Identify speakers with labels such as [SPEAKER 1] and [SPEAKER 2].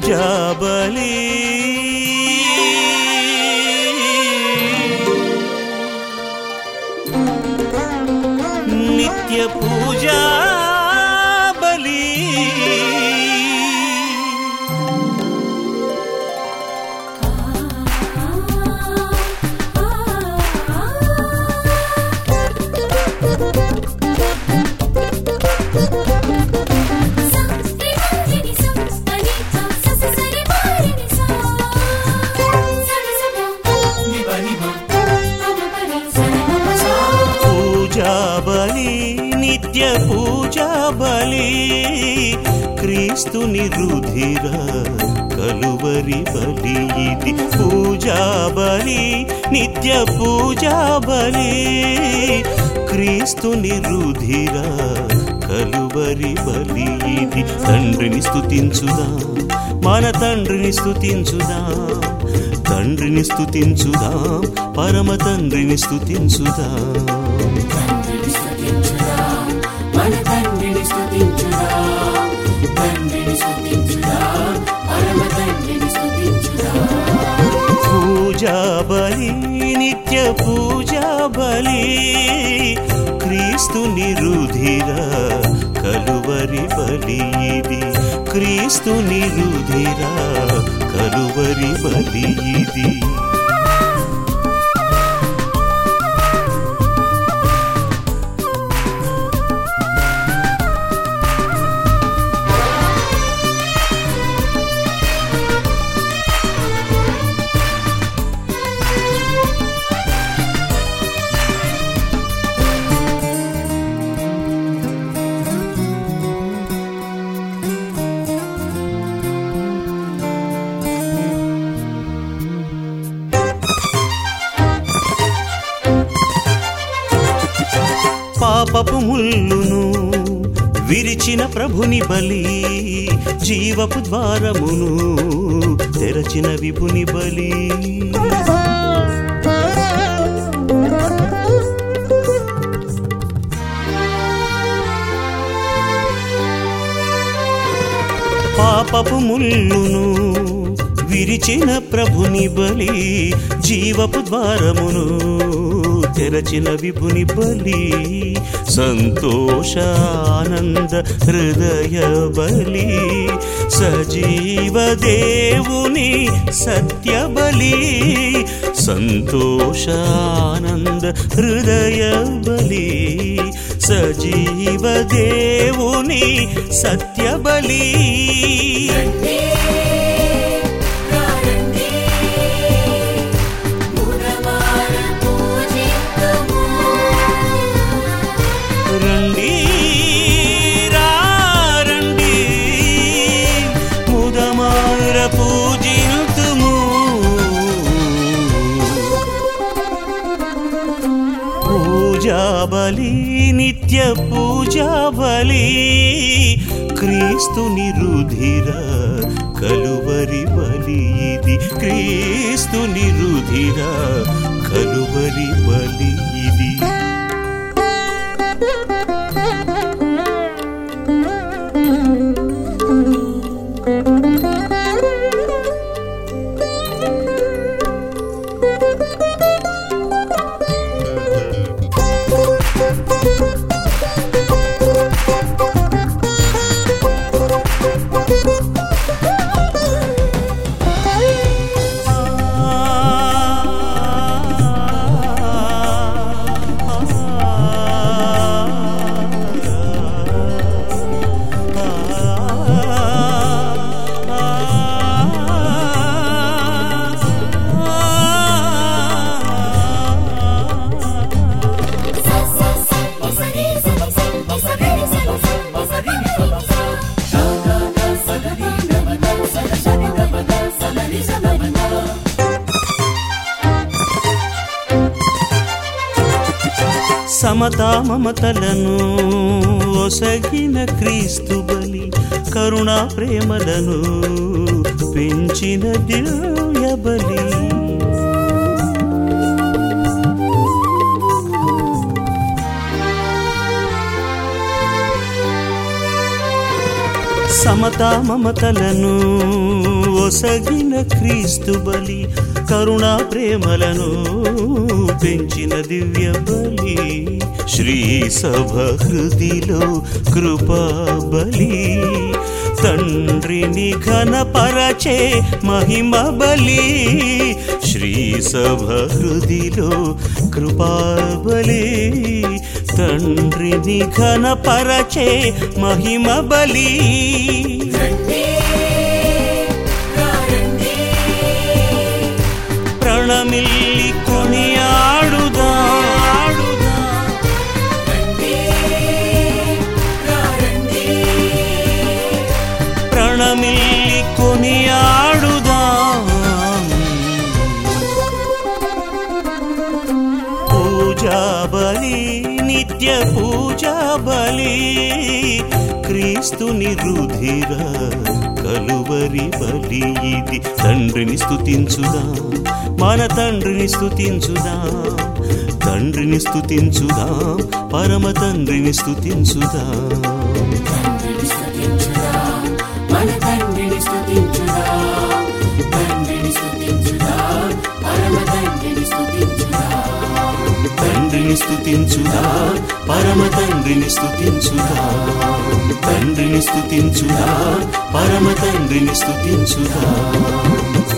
[SPEAKER 1] పూజా బలి నిత్య పూజా బలి పూజా బలి నిత్య పూజా బలి క్రీస్తుని రుధిర కలువరి బలి ఇది పూజా బలి నిత్య పూజా బలి క్రీస్తుని రుధిర కలువరి బలి ఇది తండ్రిని స్తుతించుదా మన తండ్రిని స్తుతించుదా తండ్రిని స్తుతించుదా పరమ తండ్రిని స్తుతించుదా
[SPEAKER 2] మన తండ్రిని స్తుతించుదా తండ్రిని స్తుతించుదా పరమ తండ్రిని స్తుతించుదా
[SPEAKER 1] పూజా బలి నిత్య పూజా బలి క్రీస్తుని రుధిర కలువరి బలి ఇది క్రీస్తుని రుధిర కలువరి బలి ఇది పాపపు ముల్లును విరిచిన ప్రభుని బలి జీవపు ద్వారమును తెరచిన విపుని బలి పాపపు ముల్లును విరిచిన ప్రభుని బలి జీవపు ద్వారమును తెరచిన విభుని బలి సంతోషానంద హృదయ బలి సజీవ దేవుని సత్య బలి సంతోషానంద హృదయ బలి సజీవ దేవుని సత్య బలి
[SPEAKER 2] రండి రండి మురమార పూజిద్దుము
[SPEAKER 1] రండి రా రండి ముదమార పూజింతుము పూజా బలి నిత్య పూజా బలి క్రీస్తుని రుధిర కలువరి బలి ఇది క్రీస్తుని రుధిర కలువరి బలి ఇది
[SPEAKER 2] స స స నిసరి సరి స నిసరి సరి స నిసరి నిసరి స షాగా గా సగరి నమన సగ సరి నమన సగరి సమరిన
[SPEAKER 1] సమతా మమతలను ఒసగిన క్రీస్తు బలి కరుణా ప్రేమలను పెంచిన దివ్య బలి సమతా మమతలను ఒసగిన క్రీస్తు బలి కరుణా ప్రేమలను పెంచిన దివ్య బలి శ్రీ సభ హృదిలో కృపా బలి తండ్రిని ఘనపరచే మహిమ బలి శ్రీ సభ హృదిలో కృపా బలి తండ్రిని ఘనపరచే మహిమ బలి
[SPEAKER 2] రండి రండి
[SPEAKER 1] ప్రణమిల్లి కొనియాడుదా
[SPEAKER 2] రండి రండి
[SPEAKER 1] ప్రణమిల్లి కొనియాడుదా పూజా బలి నిత్య పూజా బలి క్రీస్తుని రుధిర కలువరి బలి ఇది తండ్రిని స్తుతించుదా మన తండ్రిని స్తుతించుదా తండ్రిని స్తుతించుదా పరమ తండ్రిని స్తుతించుదా
[SPEAKER 2] తండ్రిని స్తుతించుదా మన తండ్రిని స్తుతించుదా తండ్రిని స్తుతించుదా పరమ తండ్రిని స్తుతించుదా
[SPEAKER 1] తండ్రిని స్తుతించుదా పరమ తండ్రిని స్తుతించుదా తండ్రిని స్తుతించుదా పరమ తండ్రిని స్తుతించుదా